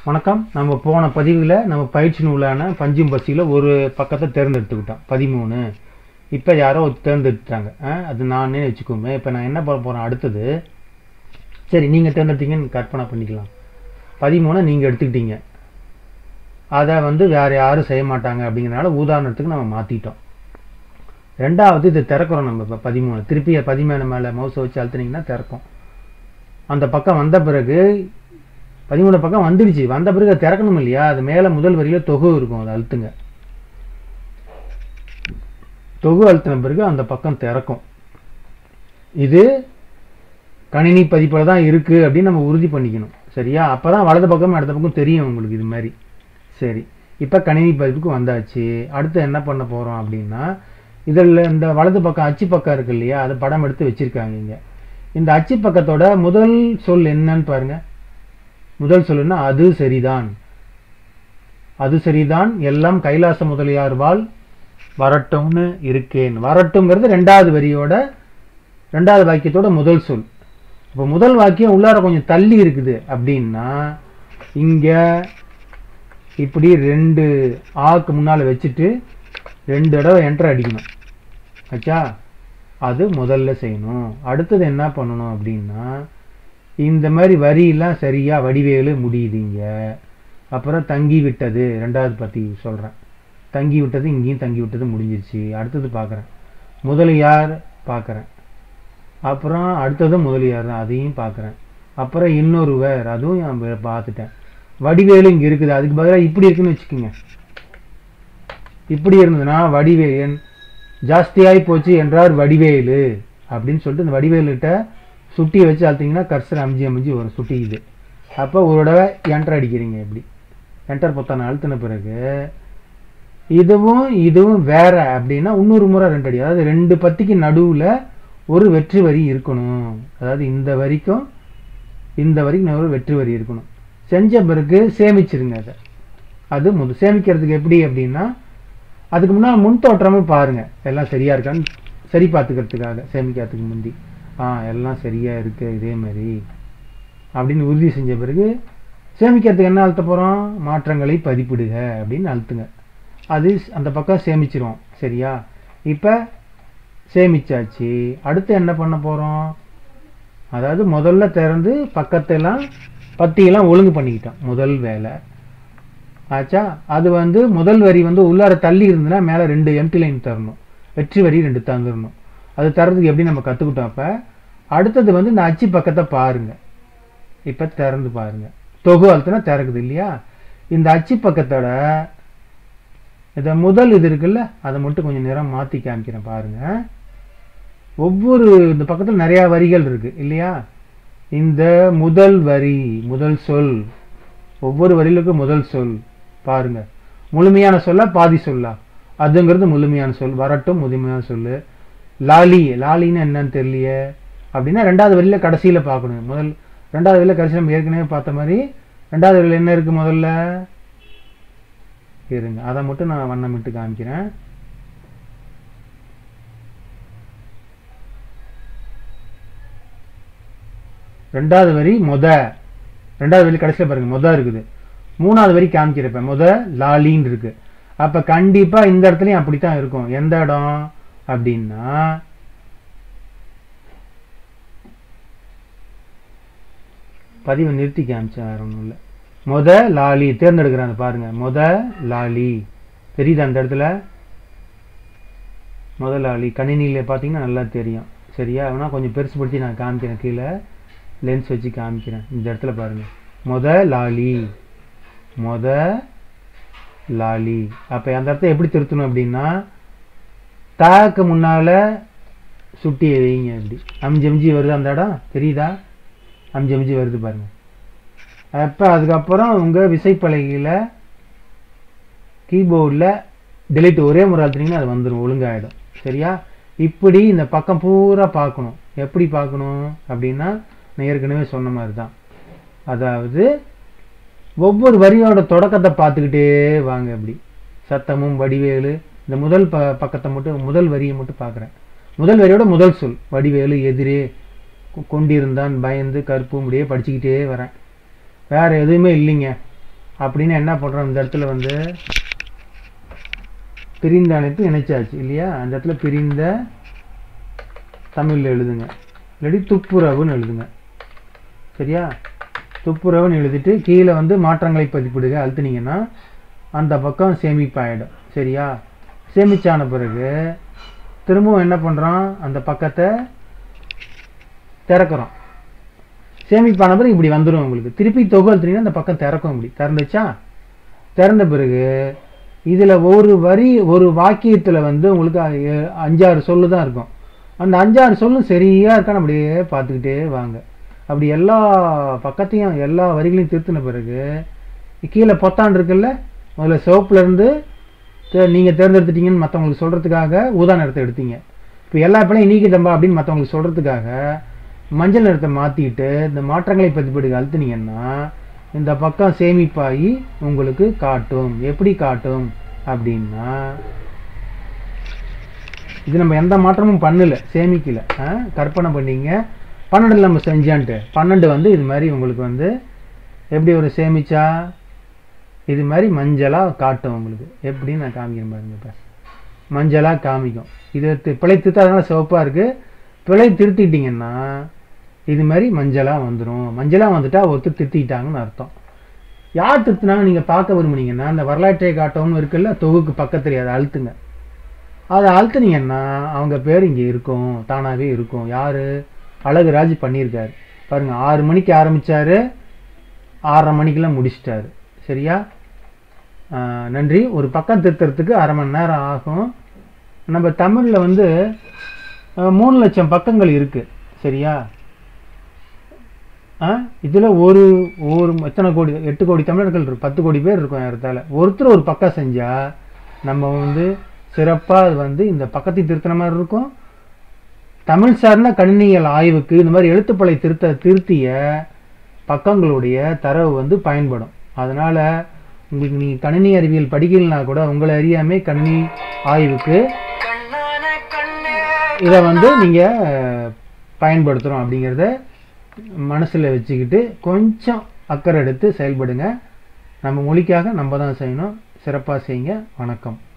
வணக்கம் நம்ம போன பதிவில் நம்ம பயிற்சி நூலான பஞ்சும் பசியில் ஒரு பக்கத்தை தேர்ந்தெடுத்துக்கிட்டோம் பதிமூணு இப்போ யாரோ ஒரு தேர்ந்தெடுத்துட்டாங்க ஆ, அது நானே வச்சுக்கோமே இப்போ நான் என்ன பண்ண போகிறேன் அடுத்தது சரி நீங்கள் தேர்ந்தெடுத்தீங்கன்னு கற்பனை பண்ணிக்கலாம் பதிமூணை நீங்கள் எடுத்துக்கிட்டீங்க அதை வந்து வேறு யாரும் செய்ய மாட்டாங்க அப்படிங்கிறனால உதாரணத்துக்கு நம்ம மாற்றிட்டோம் ரெண்டாவது இது திறக்கிறோம் நம்ம இப்போ பதிமூணு திருப்பி பதிமூணு மேலே மவுஸை வச்சு அழுத்துனீங்கன்னா திறக்கும் அந்த பக்கம் வந்த பிறகு பதிமூணு பக்கம் வந்துடுச்சு வந்த பிறகு அதை திறக்கணும் இல்லையா அது மேலே முதல் வரியில தொகு இருக்கும் அதை அழுத்துங்க தொகு அழுத்தின பிறகு அந்த பக்கம் திறக்கும் இது கணினி பதிப்பில் தான் இருக்கு அப்படின்னு நம்ம உறுதி பண்ணிக்கணும் சரியா அப்பதான் வலது பக்கம் இடது பக்கம் தெரியும் உங்களுக்கு இது மாதிரி சரி இப்போ கணினி பதிப்புக்கு வந்தாச்சு அடுத்து என்ன பண்ண போறோம் அப்படின்னா இதில் இந்த வலது பக்கம் அச்சு பக்கம் இருக்கு இல்லையா அது படம் எடுத்து வச்சிருக்காங்க இங்க இந்த அச்சு பக்கத்தோட முதல் சொல் என்னன்னு பாருங்க முதல் சொல்லுன்னா அது சரிதான் அது சரிதான் எல்லாம் கைலாச முதலியார் வாழ் வரட்டும்னு இருக்கேன் வரட்டுங்கிறது ரெண்டாவது வரியோட ரெண்டாவது வாக்கியத்தோட முதல் சொல் இப்போ முதல் வாக்கியம் உள்ளார கொஞ்சம் தள்ளி இருக்குது அப்படின்னா இங்க இப்படி ரெண்டு ஆக்கு முன்னால வச்சுட்டு ரெண்டு தடவை என்டர் அடிக்கணும் ஆச்சா அது முதல்ல செய்யணும் அடுத்தது என்ன பண்ணணும் அப்படின்னா இந்த மாதிரி வரியெல்லாம் சரியா வடிவேலு முடியுதுங்க அப்புறம் தங்கி விட்டது ரெண்டாவது பத்தி சொல்றேன் தங்கி விட்டது இங்கேயும் தங்கி விட்டது முடிஞ்சிருச்சு அடுத்தது பார்க்குறேன் முதலியார் பார்க்குறேன் அப்புறம் அடுத்தது முதலியார் தான் அதையும் பார்க்குறேன் அப்புறம் இன்னொருவர் அதுவும் நான் வே- பார்த்துட்டேன் வடிவேலு இங்கே இருக்குது அதுக்கு பதிலாக இப்படி இருக்குன்னு வச்சுக்கோங்க இப்படி இருந்ததுன்னா வடிவேலன் ஜாஸ்தியாகி போச்சு என்றார் வடிவேலு அப்படின்னு சொல்லிட்டு இந்த வடிவேலுகிட்ட சுட்டியை வச்சு அழுத்தீங்கன்னா கர்சர் அமிஞ்சி அமிஞ்சி வரும் சுட்டிக்குது அப்போ ஒரு தடவை என்டர் அடிக்கிறீங்க இப்படி என்டர் பொத்தான அழுத்தின பிறகு இதுவும் இதுவும் வேற அப்படின்னா இன்னொரு முறை ரெண்டு அடி அதாவது ரெண்டு பத்திக்கு நடுவுல ஒரு வெற்றி வரி இருக்கணும் அதாவது இந்த வரிக்கும் இந்த வரிக்கும் ஒரு வெற்றி வரி இருக்கணும் செஞ்ச பிறகு சேமிச்சிருங்க அதை அது முத சேமிக்கிறதுக்கு எப்படி அப்படின்னா அதுக்கு முன்னால் முன் தோற்றமே பாருங்க எல்லாம் சரியா இருக்கான்னு சரி பார்த்துக்கிறதுக்காக சேமிக்கிறதுக்கு முந்தி ஆ எல்லாம் சரியா இருக்கு இதே மாதிரி அப்படின்னு உறுதி செஞ்ச பிறகு சேமிக்கிறதுக்கு என்ன அழுத்த போறோம் மாற்றங்களை பதிப்பிடுக அப்படின்னு அழுத்துங்க அது அந்த பக்கம் சேமிச்சிரும் சரியா இப்ப சேமிச்சாச்சு அடுத்து என்ன பண்ண போறோம் அதாவது முதல்ல திறந்து பக்கத்தெல்லாம் பத்தியெல்லாம் ஒழுங்கு பண்ணிக்கிட்டோம் முதல் வேலை ஆச்சா அது வந்து முதல் வரி வந்து உள்ளார தள்ளி இருந்ததுன்னா மேலே ரெண்டு எம்டி லைன் தரணும் வெற்றி வரி ரெண்டு தந்துடணும் அது தரதுக்கு எப்படி நம்ம கற்றுக்கிட்டோம் அப்போ அடுத்தது வந்து இந்த அச்சு பக்கத்தை பாருங்க இப்போ திறந்து பாருங்க தொகு அழுத்தினா திறக்குது இல்லையா இந்த அச்சு பக்கத்தோட இதை முதல் இது இருக்குல்ல அதை மட்டும் கொஞ்சம் நிறம் மாற்றி காமிக்கிறேன் பாருங்க ஒவ்வொரு இந்த பக்கத்தில் நிறைய வரிகள் இருக்கு இல்லையா இந்த முதல் வரி முதல் சொல் ஒவ்வொரு வரிகளுக்கும் முதல் சொல் பாருங்க முழுமையான சொல்ல பாதி சொல்லா அதுங்கிறது முழுமையான சொல் வரட்டும் முழுமையான சொல்லு லாலி லாலின்னு என்னன்னு தெரியலையே அப்படின்னா ரெண்டாவது வரியில கடைசியில பார்க்கணும் முதல் ரெண்டாவது வரியில கடைசியில் நம்ம ஏற்கனவே பார்த்த மாதிரி ரெண்டாவது வரியில என்ன இருக்கு முதல்ல இருங்க அதை மட்டும் நான் வண்ணமிட்டு காமிக்கிறேன் ரெண்டாவது வரி மொத ரெண்டாவது வரி கடைசியில் பாருங்க மொத இருக்குது மூணாவது வரி காமிக்கிறப்ப முத லாலின்னு இருக்கு அப்ப கண்டிப்பா இந்த இடத்துலயும் அப்படித்தான் இருக்கும் எந்த இடம் அப்படின்னா பதிவை நிறுத்தி காமிச்சேன் வேற ஒன்றும் இல்லை முத லாலி தேர்ந்தெடுக்கிறாங்க பாருங்க முத லாலி தெரியுதா அந்த இடத்துல முத லாலி கணினியில பார்த்தீங்கன்னா நல்லா தெரியும் சரியா வேணா கொஞ்சம் பெருசுபடுத்தி நான் காமிக்கிறேன் கீழே லென்ஸ் வச்சு காமிக்கிறேன் இந்த இடத்துல பாருங்க முத லாலி மொத லாலி அப்ப அந்த இடத்த எப்படி திருத்தணும் அப்படின்னா தாக்கு முன்னால சுட்டி வைங்க இப்படி அமிஞ்சு அமிஞ்சு வருது அந்த இடம் தெரியுதா அமிஞ்சு அமிஞ்சு வருது பாருங்க அப்ப அதுக்கப்புறம் உங்க விசைப்பலகையில கீபோர்டில் delete ஒரே முறை அழுத்தினீங்கன்னா அது வந்துடும் ஒழுங்காயிடும் சரியா இப்படி இந்த பக்கம் பூரா பார்க்கணும் எப்படி பார்க்கணும் அப்படின்னா நான் ஏற்கனவே சொன்ன மாதிரி தான் அதாவது ஒவ்வொரு வரியோட தொடக்கத்தை பார்த்துக்கிட்டே வாங்க அப்படி சத்தமும் வடிவேலு இந்த முதல் ப பக்கத்தை மட்டும் முதல் வரியை மட்டும் பார்க்குறேன் முதல் வரியோட முதல் சொல் வடிவேலு எதிரே கொ- கொண்டிருந்தான் பயந்து கருப்பு முடியே படிச்சுக்கிட்டே வரேன் வேற எதுவுமே இல்லைங்க அப்படின்னு என்ன பண்ணுறோம் இந்த இடத்துல வந்து பிரிந்த அணைப்பு இணைச்சாச்சு இல்லையா அந்த இடத்துல பிரிந்த தமிழில் எழுதுங்க இல்லாட்டி துப்புரவுன்னு எழுதுங்க சரியா துப்புரவுன்னு எழுதிட்டு கீழே வந்து மாற்றங்களை பதிப்பிடுக அழுத்துனீங்கன்னா அந்த பக்கம் சேமிப்பாயிடும் சரியா சேமிச்சான பிறகு திரும்பவும் என்ன பண்ணுறோம் அந்த பக்கத்தை திறக்கிறோம் சேமிப்பான பிறகு இப்படி வந்துடும் உங்களுக்கு திருப்பி தொகு அழுத்துனீங்கன்னா அந்த பக்கம் திறக்கும் இப்படி திறந்துச்சா திறந்த பிறகு இதில் ஒரு வரி ஒரு வாக்கியத்தில் வந்து உங்களுக்கு அ- அஞ்சாறு சொல்லு தான் இருக்கும் அந்த அஞ்சாறு சொல்லும் சரியாக இருக்கான்னு அப்படியே பார்த்துக்கிட்டே வாங்க அப்படி எல்லா பக்கத்தையும் எல்லா வரிகளையும் திருத்தின பிறகு கீழே பொத்தான் இருக்குல்ல முதல்ல சிவப்புல இருந்து தே- நீங்க தேர்ந்தெடுத்துட்டீங்கன்னு மற்றவங்களுக்கு சொல்றதுக்காக ஊதா நிறத்தை எடுத்தீங்க இப்போ எல்லா பிள்ளையும் நீக்கிட்டம்பா அப்படின்னு மற்றவங்களுக்கு சொல்றதுக்காக மஞ்சள் நிறத்தை மாத்திட்டு இந்த மாற்றங்களை பதிப்பீடுகள் அழுத்துனீங்கன்னா இந்த பக்கம் சேமிப்பாகி உங்களுக்கு காட்டும் எப்படி காட்டும் அப்படின்னா இது நம்ம எந்த மாற்றமும் பண்ணல சேமிக்கல ஆ? கற்பனை பண்ணீங்க பன்னெண்டுல நம்ம செஞ்சான்ட்டு பன்னெண்டு வந்து இது மாதிரி உங்களுக்கு வந்து எப்படி ஒரு சேமிச்சா இது மாதிரி மஞ்சளா காட்டும் உங்களுக்கு எப்படி நான் காமிக்கிறேன் பாருங்க இப்ப மஞ்சளா காமிக்கும் இது தி- பிழை திருத்தாதனால சிவப்பா இருக்கு பிழை திருத்திட்டீங்கன்னா இது மாதிரி மஞ்சளா வந்துடும் மஞ்சளா வந்துட்டா ஒருத்தர் திருத்திட்டாங்கன்னு அர்த்தம் யார் திருத்தினாங்க நீங்க பார்க்க விரும்புனீங்கன்னா அந்த வரலாற்றை காட்டவும் இருக்குல்ல தொகுக்கு பக்கத்துல அதை அழுத்துங்க அதை அழுத்துனீங்கன்னா அவங்க பேர் இங்கே இருக்கும் தானாகவே இருக்கும் யாரு அழகுராஜ் பண்ணியிருக்காரு பாருங்க ஆறு மணிக்கு ஆரம்பிச்சாரு ஆறரை மணிக்கெல்லாம் முடிச்சிட்டாரு சரியா ஆஹ் நன்றி ஒரு பக்கம் திருத்துறதுக்கு அரை மணி நேரம் ஆகும் நம்ம தமிழில் வந்து ஆஹ் மூணு லட்சம் பக்கங்கள் இருக்கு சரியா ஆ இதில் ஒரு ஒரு எத்தனை கோடி எட்டு கோடி தமிழர்கள் இருக்கு பத்து கோடி பேர் இருக்கும் இடத்தால ஒருத்தர் ஒரு பக்கம் செஞ்சா நம்ம வந்து சிறப்பாக அது வந்து இந்த பக்கத்தை திருத்தின மாதிரி இருக்கும் தமிழ் சார்ந்த கணினியல் ஆய்வுக்கு இந்த மாதிரி எழுத்துப்பழை திருத்த திருத்திய பக்கங்களுடைய தரவு வந்து பயன்படும் அதனால உங்களுக்கு நீங்க கணினி அறிவியல் படிக்கலைன்னா கூட உங்களை அறியாமே கணினி ஆய்வுக்கு கண்ணான கண்ணே இதை வந்து நீங்க அஹ், பயன்படுத்துறோம் அப்படிங்கிறத மனசுல வச்சுக்கிட்டு கொஞ்சம் அக்கறை எடுத்து செயல்படுங்க நம்ம மொழிக்காக நம்ம தான் செய்யணும் சிறப்பாக செய்யுங்க வணக்கம்